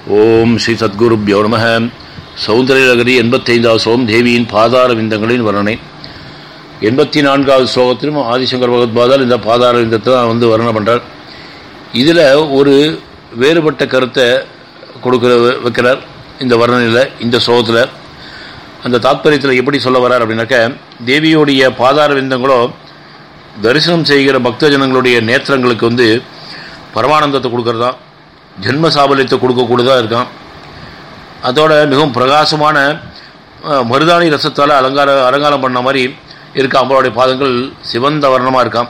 ஓம் ஸ்ரீ சத்குருப்யோ நம சௌந்தரநகரி எண்பத்தைந்தாவது சோம் தேவியின் பாதார விந்தங்களின் வர்ணனை எண்பத்தி நான்காவது ஸ்லோகத்திலும் ஆதிசங்கர் பகவத்பாதால் இந்த பாதார விந்தத்தை தான் வந்து வர்ணனை பண்ணுறார் இதில் ஒரு வேறுபட்ட கருத்தை கொடுக்குற வைக்கிறார் இந்த வர்ணனையில் இந்த ஸ்லோகத்தில் அந்த தாத்பரியத்தில் எப்படி சொல்ல வர்றார் அப்படின்னாக்க தேவியோடைய பாதார விந்தங்களோ தரிசனம் செய்கிற பக்த ஜனங்களுடைய நேத்திரங்களுக்கு வந்து பரமானந்தத்தை கொடுக்கறதா ஜென்ம சாபல்யத்தை கொடுக்கக்கூடியதாக இருக்கான் அதோட மிகவும் பிரகாசமான மருதாணி ரசத்தால் அலங்கார அலங்காரம் பண்ண மாதிரி இருக்க அம்பாளுடைய பாதங்கள் சிவந்த வர்ணமாக இருக்கான்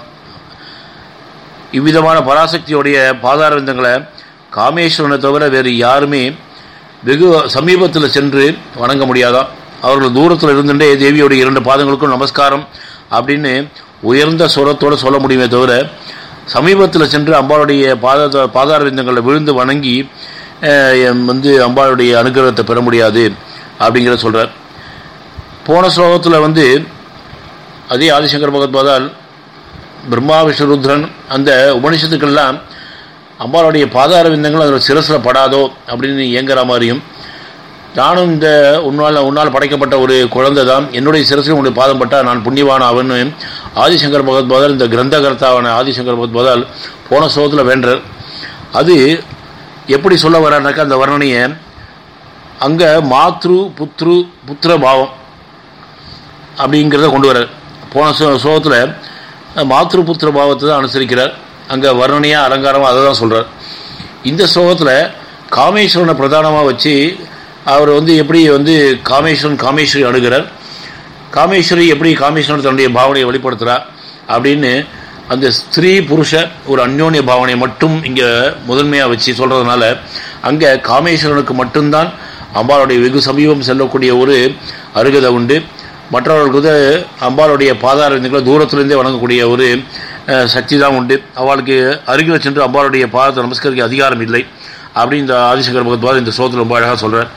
இவ்விதமான பராசக்தியோடைய பாதார விந்தங்களை காமேஸ்வரனை தவிர வேறு யாருமே வெகு சமீபத்தில் சென்று வணங்க முடியாதான் அவர்கள் தூரத்தில் இருந்துட்டே தேவியோடைய இரண்டு பாதங்களுக்கும் நமஸ்காரம் அப்படின்னு உயர்ந்த சுரத்தோடு சொல்ல முடியுமே தவிர சமீபத்தில் சென்று அம்பாளுடைய பாத பாதார விந்தங்களில் விழுந்து வணங்கி வந்து அம்பாளுடைய அனுகிரகத்தை பெற முடியாது அப்படிங்கிறத சொல்கிறார் போன ஸ்லோகத்தில் வந்து அதே ஆதிசங்கர் பகவத்பாதால் பிரம்மா விஷ்ணுருத்ரன் அந்த உபனிஷத்துக்கள்லாம் அம்பாளுடைய பாதார விந்தங்கள் அதில் சிரசில் படாதோ அப்படின்னு இயங்குற மாதிரியும் நானும் இந்த உன்னால் உன்னால் படைக்கப்பட்ட ஒரு குழந்தை தான் என்னுடைய சிரசில் உன்னுடைய பாதம் பட்டால் நான் புண்ணியவான் அவன்னு ஆதிசங்கர் பகவத்பாதால் இந்த கிரந்தகர்த்தாவான ஆதிசங்கர் பகவத்பாதால் போன ஸ்லோகத்தில் வேண்டார் அது எப்படி சொல்ல வர்றாருனாக்கா அந்த வர்ணனையை அங்கே மாத்ரு புத்ரு புத்திர பாவம் அப்படிங்கிறத கொண்டு வர்றார் போன ஸ்லோகத்தில் மாத்ரு புத்திர பாவத்தை தான் அனுசரிக்கிறார் அங்கே வர்ணனையாக அலங்காரமாக அதை தான் சொல்கிறார் இந்த ஸ்லோகத்தில் காமேஸ்வரனை பிரதானமாக வச்சு அவர் வந்து எப்படி வந்து காமேஸ்வரன் காமேஸ்வரி அணுகிறார் காமேஸ்வரி எப்படி காமேஸ்வரன் தன்னுடைய பாவனையை வெளிப்படுத்துகிறார் அப்படின்னு அந்த ஸ்திரீ புருஷ ஒரு அந்யோன்ய பாவனையை மட்டும் இங்கே முதன்மையாக வச்சு சொல்கிறதுனால அங்கே காமேஸ்வரனுக்கு மட்டும்தான் அம்பாளுடைய வெகு சமீபம் செல்லக்கூடிய ஒரு அருகதை உண்டு மற்றவர்களுக்கு வந்து அம்பாளுடைய பாதார விந்துக்களை தூரத்திலிருந்தே வணங்கக்கூடிய ஒரு சக்தி தான் உண்டு அவளுக்கு அருகில் சென்று அம்பாளுடைய பாதத்தை நமஸ்கரிக்க அதிகாரம் இல்லை அப்படின்னு இந்த ஆதிசங்கர் பகத்வாத் இந்த ஸ்லோகத்தில் ரொம்ப அழகாக சொல்கிறார்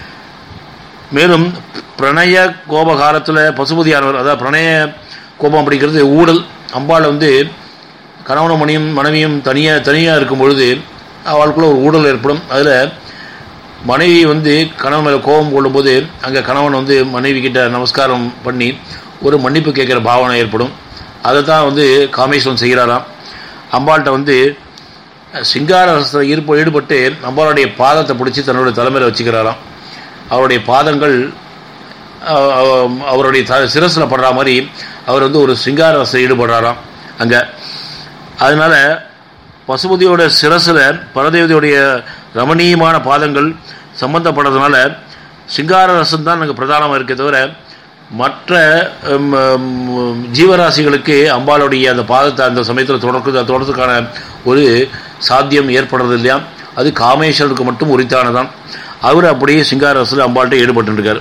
மேலும் பிரணய கோபகாலத்தில் பசுபதியானவர் அதாவது பிரணய கோபம் அப்படிங்கிறது ஊழல் அம்பாள் வந்து கணவனும் மணியும் மனைவியும் தனியாக தனியாக இருக்கும் பொழுது அவளுக்குள்ள ஒரு ஊழல் ஏற்படும் அதில் மனைவி வந்து கணவன் மேலே கோபம் கொள்ளும்போது அங்கே கணவன் வந்து மனைவி கிட்ட நமஸ்காரம் பண்ணி ஒரு மன்னிப்பு கேட்குற பாவனை ஏற்படும் அதை தான் வந்து காமேஸ்வரன் செய்கிறாராம் அம்பாள்கிட்ட வந்து சிங்கார ரசத்தில் ஈடுப ஈடுபட்டு அம்பாளுடைய பாதத்தை பிடிச்சி தன்னுடைய தலைமையில் வச்சுக்கிறாராம் அவருடைய பாதங்கள் அவருடைய த சிரசில் படுற மாதிரி அவர் வந்து ஒரு சிங்கார ரசத்தில் ஈடுபடுறாராம் அங்கே அதனால் பசுபதியோட சிரசில் பரதேவதியோடைய ரமணீயமான பாதங்கள் சம்பந்தப்படுறதுனால சிங்கார ரசம் தான் எனக்கு பிரதானமாக இருக்கே தவிர மற்ற ஜீவராசிகளுக்கு அம்பாளுடைய அந்த பாதத்தை அந்த சமயத்தில் தொடர்க்கு தொடர்றதுக்கான ஒரு சாத்தியம் ஏற்படுறது இல்லையா அது காமேஸ்வரனுக்கு மட்டும் உரித்தானதான் அவர் அப்படியே சிங்காரசில் அம்பாள்கிட்ட ஈடுபட்டுருக்கார்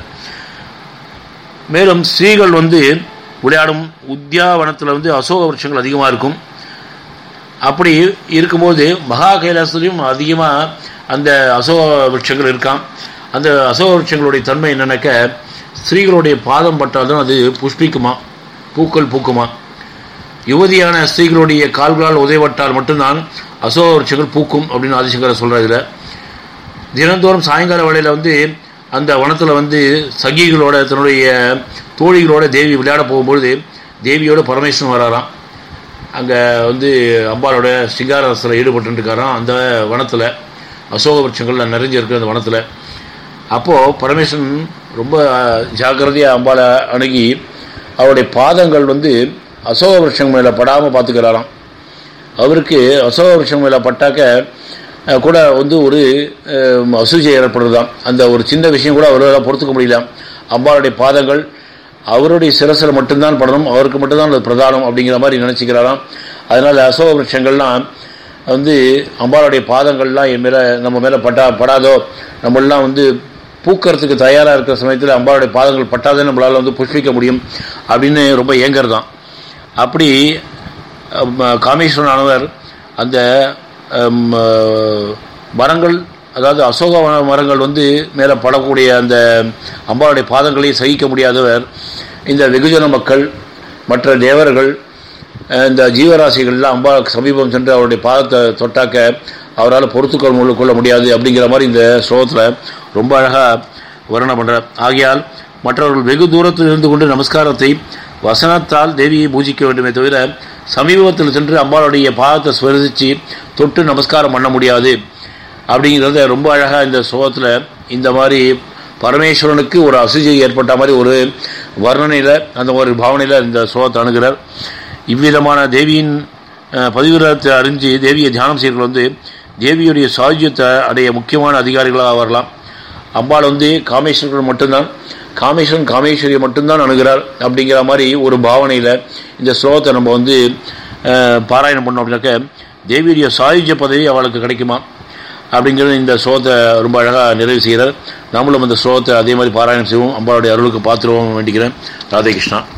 மேலும் ஸ்ரீகள் வந்து விளையாடும் உத்தியாவனத்தில் வந்து அசோக விருட்சங்கள் அதிகமாக இருக்கும் அப்படி இருக்கும்போது மகா கைலாசத்துலேயும் அதிகமாக அந்த அசோக விருட்சங்கள் இருக்கான் அந்த அசோக விருட்சங்களுடைய தன்மை என்னென்னாக்க ஸ்திரீகளுடைய பாதம் பட்டால்தான் அது புஷ்பிக்குமா பூக்கள் பூக்குமா யுவதியான ஸ்திரீகளுடைய கால்களால் உதயப்பட்டால் மட்டும்தான் அசோக விருட்சங்கள் பூக்கும் அப்படின்னு ஆதிசங்கர சொல்கிறார் இதில் தினந்தோறும் சாயங்கால வேளையில் வந்து அந்த வனத்தில் வந்து சகிகளோட தன்னுடைய தோழிகளோட தேவி விளையாட போகும்பொழுது தேவியோட பரமேஸ்வரன் வராராம் அங்கே வந்து அம்பாலோட சிங்காரத்தில் ஈடுபட்டுருக்காராம் அந்த வனத்தில் அசோக விருட்சங்கள் நிறைஞ்சிருக்கு அந்த வனத்தில் அப்போது பரமேஸ்வரன் ரொம்ப ஜாக்கிரதையாக அம்பாலை அணுகி அவருடைய பாதங்கள் வந்து அசோக விருட்சம் மேலே படாமல் பார்த்துக்கிறாராம் அவருக்கு அசோக விருட்சம் மேலே பட்டாக்க கூட வந்து ஒரு அசூஜை ஏற்படுறதாம் அந்த ஒரு சின்ன விஷயம் கூட அவரால் பொறுத்துக்க முடியலாம் அம்பாளுடைய பாதங்கள் அவருடைய சிரசில் மட்டும்தான் படணும் அவருக்கு மட்டும்தான் அது பிரதானம் அப்படிங்கிற மாதிரி நினச்சிக்கிறாராம் அதனால் அசோக விருட்சங்கள்லாம் வந்து அம்பாளுடைய பாதங்கள்லாம் என் மேலே நம்ம மேலே பட்டா படாதோ நம்மளாம் வந்து பூக்கிறதுக்கு தயாராக இருக்கிற சமயத்தில் அம்பாளுடைய பாதங்கள் பட்டாதே நம்மளால் வந்து புஷ்பிக்க முடியும் அப்படின்னு ரொம்ப ஏங்கர் அப்படி காமேஸ்வரனானவர் அந்த மரங்கள் அதாவது அசோக மரங்கள் வந்து மேலே படக்கூடிய அந்த அம்பாளுடைய பாதங்களை சகிக்க முடியாதவர் இந்த வெகுஜன மக்கள் மற்ற தேவர்கள் இந்த ஜீவராசிகள்லாம் அம்பாளுக்கு சமீபம் சென்று அவருடைய பாதத்தை தொட்டாக்க அவரால் பொறுத்துக்கொள்ள கொள்ள முடியாது அப்படிங்கிற மாதிரி இந்த ஸ்லோகத்தில் ரொம்ப அழகாக வர்ணனை பண்ணுறார் ஆகையால் மற்றவர்கள் வெகு தூரத்தில் இருந்து கொண்டு நமஸ்காரத்தை வசனத்தால் தேவியை பூஜிக்க வேண்டுமே தவிர சமீபத்தில் சென்று அம்பாளுடைய பாதத்தை ஸ்வரிச்சு தொட்டு நமஸ்காரம் பண்ண முடியாது அப்படிங்கிறத ரொம்ப அழகாக இந்த ஸ்லோகத்தில் இந்த மாதிரி பரமேஸ்வரனுக்கு ஒரு அசுஜி ஏற்பட்ட மாதிரி ஒரு வர்ணனையில் அந்த ஒரு பாவனையில் இந்த ஸ்லோகத்தை அணுகிறார் இவ்விதமான தேவியின் பதிவிரத்தை அறிஞ்சு தேவியை தியானம் செய்கிறவர்கள் வந்து தேவியுடைய சாயுஜ்யத்தை அடைய முக்கியமான அதிகாரிகளாக வரலாம் அம்பாள் வந்து காமேஸ்வரர்கள் மட்டும்தான் காமேஸ்வரன் காமேஸ்வரியை மட்டும்தான் அணுகிறார் அப்படிங்கிற மாதிரி ஒரு பாவனையில் இந்த ஸ்லோகத்தை நம்ம வந்து பாராயணம் பண்ணோம் அப்படின்னாக்க தேவியுடைய சாயுஜ்ய பதவி அவளுக்கு கிடைக்குமா அப்படிங்கிறது இந்த ஸ்லோகத்தை ரொம்ப அழகாக நிறைவு செய்கிறார் நம்மளும் அந்த ஸ்லோகத்தை அதே மாதிரி பாராயணம் செய்வோம் அம்பாளுடைய அருளுக்கு பார்த்துருவோம் வேண்டிக்கிறேன் ராதே கிருஷ்ணா